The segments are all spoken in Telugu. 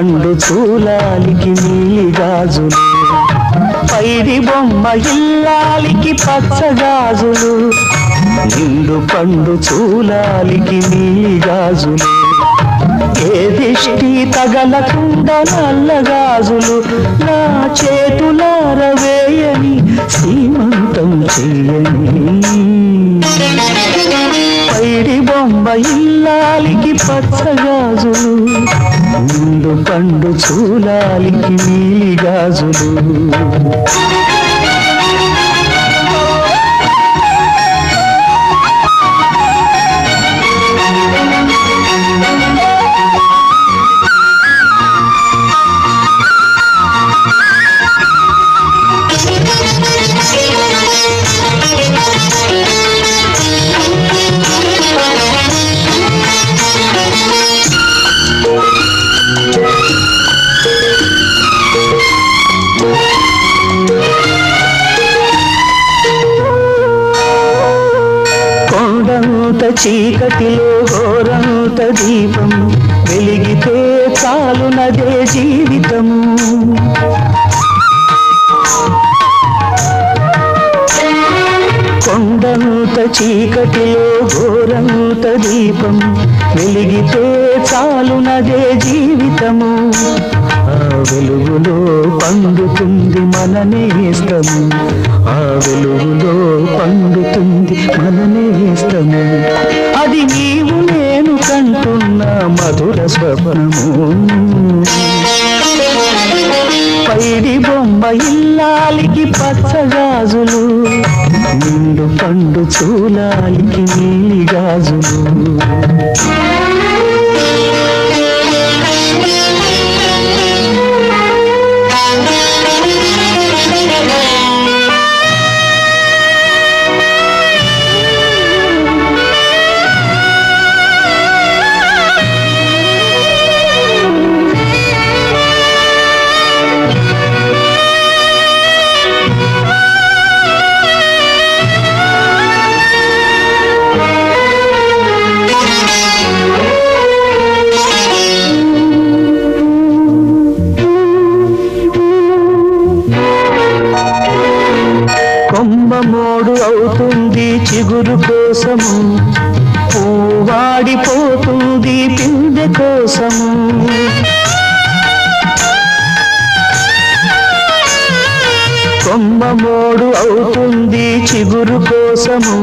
పండు చూలాలికి నీలి గాజులు పైడి బొమ్మ ఇల్లాలికి పచ్చ గాజులు నిండు పండు చూలాలికి నీలి గాజులు ఏ దిష్టి తగలకుండా నల్ల గాజులు నా చేతులార వేయని సీమంతం చెయ్యని పైడి బొమ్మ ఇల్లాలికి పచ్చ గాజులు నిండు పండు చూలాలికి నీలి గాజులు కొండంత చీకటిలో ఘోరంత దీపం వెలిగితే చాలునదే జీవితము కొండంత చీకటిలో ఘోరంత దీపం వెలిగితే చాలునదే జీవితము ఆ వెలుగులో పండుతుంది మన నేస్తము ఆ వెలుగులో పండుతుంది మన నేస్తము అది నీవు నేను కంటున్న మధుర స్వప్నము పైడి బొమ్మ ఇల్లాలికి పచ్చ గాజులు నిండు పండు చూలాలికి నీలి గాజులు కొమ్మ మోడు అవుతుంది చిగురు కోసము పూవాడిపోతుంది పిందె కోసము కొమ్మ మోడు అవుతుంది చిగురు కోసము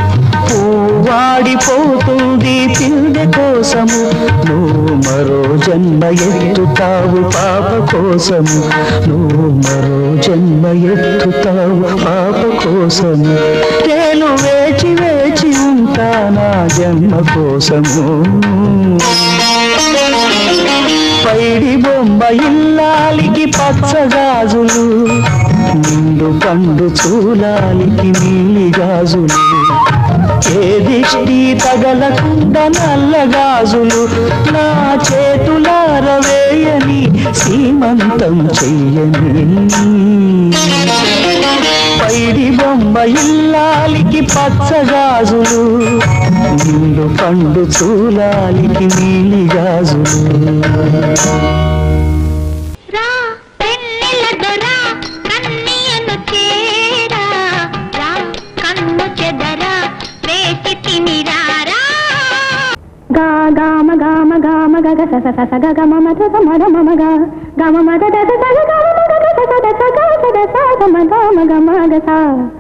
పూవాడిపోతుంది పిందె కోసము నువ్వు మరో జన్మ ఎత్తుతావు పాప కోసము నువ్వు మరో జన్మ ఎత్తుతావు పాప కోసము నేను వేచి వేచి ఉంటా నా జన్మ కోసము పైడి బొమ్మ ఇల్లాలికి పచ్చ గాజులు నిండు పండు చూలాలికి నీలి గాజులు ఏ దిష్టి తగలకుండా నల్ల గాజులు నా చేతులార వేయని సీమంతం చెయ్యని పైడి బొమ్మ ఇల్లాలికి పచ్చ గాజులు నిండు పండు చూలాలికి నీలి గాజులు రా పెన్నెల దొరా కన్నీయను చేరా రా కన్ను చెదరా వేసి తిమిరారా గా గామ గామ గామ గగ స స స స గ గమ మద స మద మమ గ గమ మద ద ద స గ గమ మద ద స స ద స గ స ద స గమ గమ గమ గ స